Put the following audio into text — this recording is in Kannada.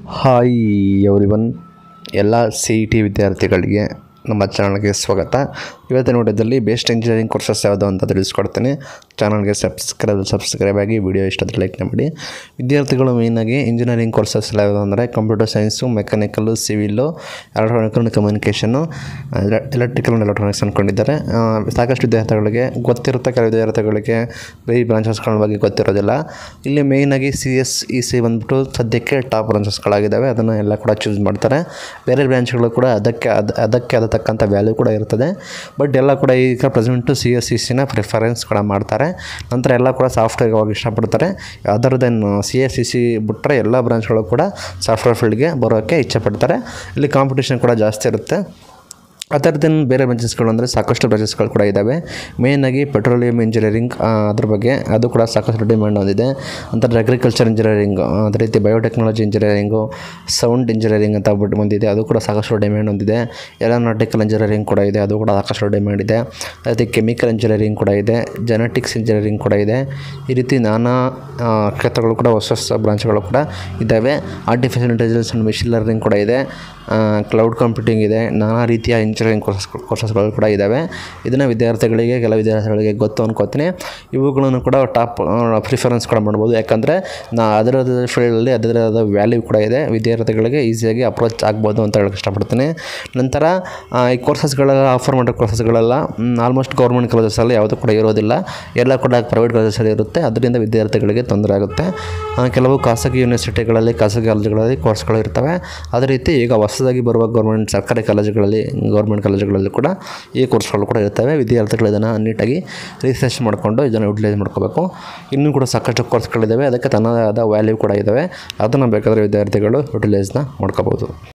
ಹಾಯ್ ಎವ್ರಿವನ್ ಎಲ್ಲ ಸಿ ಇ ಟಿ ವಿದ್ಯಾರ್ಥಿಗಳಿಗೆ ನಮ್ಮ ಚಾನಲ್ಗೆ ಸ್ವಾಗತ ಇವತ್ತಿನ ವಿಡಿಯೋದಲ್ಲಿ ಬೆಸ್ಟ್ ಇಂಜಿನಿಯರಿಂಗ್ ಕೋರ್ಸಸ್ ಯಾವುದು ಅಂತ ತಿಳಿಸ್ಕೊಡ್ತೀನಿ ಚಾನಲ್ಗೆ ಸಬ್ಸ್ಕ್ರೈಬ್ ಸಬ್ಸ್ಕ್ರೈಬ್ ಆಗಿ ವಿಡಿಯೋ ಇಷ್ಟದ ಲೈಕ್ ಮಾಡಿ ವಿದ್ಯಾರ್ಥಿಗಳು ಮೇಯ್ನಾಗಿ ಇಂಜಿನಿಯರಿಂಗ್ ಕೋರ್ಸಸ್ ಎಲ್ಲ ಯಾವುದು ಅಂದರೆ computer science mechanical civil electronical communication electrical and electronics ಅಂದ್ಕೊಂಡಿದ್ದಾರೆ ಆ, ಸಾಕಷ್ಟು ವಿದ್ಯಾರ್ಥಿಗಳಿಗೆ ಗೊತ್ತಿರುತ್ತೆ ಕೆಲವು ವಿದ್ಯಾರ್ಥಿಗಳಿಗೆ ಬರೀ ಬ್ರಾಂಚಸ್ಗಳ ಬಗ್ಗೆ ಗೊತ್ತಿರೋದಿಲ್ಲ ಇಲ್ಲಿ ಮೇಯ್ನಾಗಿ ಸಿ ಎಸ್ ಇ ಸಿ ಬಂದ್ಬಿಟ್ಟು ಸದ್ಯಕ್ಕೆ ಟಾಪ್ ಬ್ರಾಂಚಸ್ಗಳಾಗಿದ್ದಾವೆ ಅದನ್ನು ಎಲ್ಲ ಕೂಡ ಚೂಸ್ ಮಾಡ್ತಾರೆ ಬೇರೆ ಬ್ರಾಂಚ್ಗಳು ಕೂಡ ಅದಕ್ಕೆ ಅದು ಅದಕ್ಕೆ ಆದ ತಕ್ಕಂಥ ವ್ಯಾಲ್ಯೂ ಕೂಡ ಇರ್ತದೆ ಬಟ್ ಎಲ್ಲ ಕೂಡ ಈಗ ಪ್ರೆಸೆಂಟು ಸಿ ಎಸ್ ಸಿ ಸಿನ ಪ್ರಿಫರೆನ್ಸ್ ಕೂಡ ಮಾಡ್ತಾರೆ ನಂತರ ಎಲ್ಲ ಕೂಡ ಸಾಫ್ಟ್ವೇರ್ಗೆ ಹೋಗಿ ಇಷ್ಟಪಡ್ತಾರೆ other than C S C C ಬಿಟ್ಟರೆ ಎಲ್ಲ ಬ್ರಾಂಚ್ಗಳು ಕೂಡ ಸಾಫ್ಟ್ವೇರ್ ಫೀಲ್ಡ್ಗೆ ಬರೋಕ್ಕೆ ಇಚ್ಛೆಪಡ್ತಾರೆ ಇಲ್ಲಿ ಕಾಂಪಿಟೇಷನ್ ಕೂಡ ಜಾಸ್ತಿ ಇರುತ್ತೆ ಅದರ್ ದೆನ್ ಬೇರೆ ಬ್ರಾಂಚಸ್ಗಳು ಅಂದರೆ ಸಾಕಷ್ಟು ಬ್ರಾಂಚಸ್ಗಳು ಕೂಡ ಇದ್ದಾವೆ ಮೇಯ್ನಾಗಿ ಪೆಟ್ರೋಲಿಯಂ ಇಂಜಿನಿಯರಿಂಗ್ ಅದ್ರ ಬಗ್ಗೆ ಅದು ಕೂಡ ಸಾಕಷ್ಟು ಡಿಮ್ಯಾಂಡ್ ಹೊಂದಿದೆ ನಂತರ ಅಗ್ರಿಕಲ್ಚರ್ ಇಂಜಿನಿಯರಿಂಗ್ ಅದೇ ರೀತಿ ಬಯೋಟೆಕ್ನಾಲಜಿ ಇಂಜಿನಿಯರಿಂಗು ಸೌಂಡ್ ಇಂಜಿನಿಯರಿಂಗ್ ಅಂತ ಬಿಟ್ಟು ಬಂದಿದೆ ಅದು ಕೂಡ ಸಾಕಷ್ಟು ಡಿಮ್ಯಾಂಡ್ ಹೊಂದಿದೆ ಏರೋನಾಟಿಕಲ್ ಇಂಜಿನಿಯರಿಂಗ್ ಕೂಡ ಇದೆ ಅದು ಕೂಡ ಸಾಕಷ್ಟು ಡಿಮ್ಯಾಂಡ್ ಇದೆ ಅದೇ ಕೆಮಿಕಲ್ ಇಂಜಿನಿಯರಿಂಗ್ ಕೂಡ ಇದೆ ಜೆನೆಟಿಕ್ಸ್ ಇಂಜಿನಿಯರಿಂಗ್ ಕೂಡ ಇದೆ ಈ ರೀತಿ ನಾನಾ ಆ, ಕ್ಷೇತ್ರಗಳು ಕೂಡ ಹೊಸ ಹೊಸ ಬ್ರಾಂಚ್ಗಳು ಕೂಡ ಇದ್ದಾವೆ artificial intelligence and machine learning ಕೂಡ ಇದೆ ಕ್ಲೌಡ್ ಕಂಪ್ಯೂಟಿಂಗ್ ಇದೆ ನಾನಾ ರೀತಿಯ ಇಂಜಿನಿಯರಿಂಗ್ ಕೋರ್ಸಸ್ ಕೋರ್ಸಸ್ಗಳು ಕೂಡ ಇದ್ದಾವೆ ಇದನ್ನು ವಿದ್ಯಾರ್ಥಿಗಳಿಗೆ ಕೆಲ ವಿದ್ಯಾರ್ಥಿಗಳಿಗೆ ಗೊತ್ತು ಅನ್ಕೋತೀನಿ ಇವುಗಳನ್ನು ಕೂಡ ಟಾಪ್ ಪ್ರಿಫರೆನ್ಸ್ ಕೂಡ ಮಾಡ್ಬೋದು ಯಾಕಂದರೆ ನಾ ಅದರದ ಫೀಲ್ಡಲ್ಲಿ ಅದರದ ವ್ಯಾಲ್ಯೂ ಕೂಡ ಇದೆ ವಿದ್ಯಾರ್ಥಿಗಳಿಗೆ ಈಸಿಯಾಗಿ ಅಪ್ರೋಚ್ ಆಗ್ಬೋದು ಅಂತ ಹೇಳಕ್ಕೆ ಇಷ್ಟಪಡ್ತೀನಿ ನಂತರ ಆ, ಈ ಕೋರ್ಸಸ್ಗಳೆಲ್ಲ ಆಫರ್ ಮಾಡೋ ಕೋರ್ಸಸ್ಗಳೆಲ್ಲ ಆಲ್ಮೋಸ್ಟ್ ಗೌರ್ಮೆಂಟ್ ಕಾಲೇಜಸಲ್ಲಿ ಯಾವುದೂ ಕೂಡ ಇರೋದಿಲ್ಲ ಎಲ್ಲ ಕೂಡ ಪ್ರೈವೇಟ್ ಕಾಲೇಜಸಲ್ಲಿ ಇರುತ್ತೆ ಅದರಿಂದ ವಿದ್ಯಾರ್ಥಿಗಳಿಗೆ ತೊಂದರೆ ಆಗುತ್ತೆ ಆ, ಕೆಲವು ಖಾಸಗಿ ಯೂನಿವರ್ಸಿಟಿಗಳಲ್ಲಿ ಖಾಸಗಿ ಕಾಲೇಜುಗಳಲ್ಲಿ ಕೋರ್ಸ್ಗಳು ಇರ್ತವೆ ಅದೇ ರೀತಿ ಈಗ ಹೊಸದಾಗಿ ಬರುವ ಗೌರ್ಮೆಂಟ್ ಸರ್ಕಾರಿ ಕಾಲೇಜುಗಳಲ್ಲಿ ಗೌರ್ಮೆಂಟ್ ಕಾಲೇಜುಗಳಲ್ಲಿ ಕೂಡ ಈ ಕೋರ್ಸ್ಗಳು ಕೂಡ ಇರ್ತವೆ ವಿದ್ಯಾರ್ಥಿಗಳು ಇದನ್ನು ನೀಟಾಗಿ ರಿಸರ್ಚ್ ಮಾಡಿಕೊಂಡು ಇದನ್ನು ಯುಟಿಲೈಸ್ ಮಾಡ್ಕೋಬೇಕು ಇನ್ನೂ ಕೂಡ ಸಾಕಷ್ಟು ಕೋರ್ಸ್ಗಳಿದ್ದಾವೆ ಅದಕ್ಕೆ ತನ್ನದೇ ಆದ ವ್ಯಾಲ್ಯೂ ಕೂಡ ಇದ್ದಾವೆ ಅದನ್ನು ಬೇಕಾದರೆ ವಿದ್ಯಾರ್ಥಿಗಳು ಯುಟಿಲೈಸ್ನ ಮಾಡ್ಕೋಬೋದು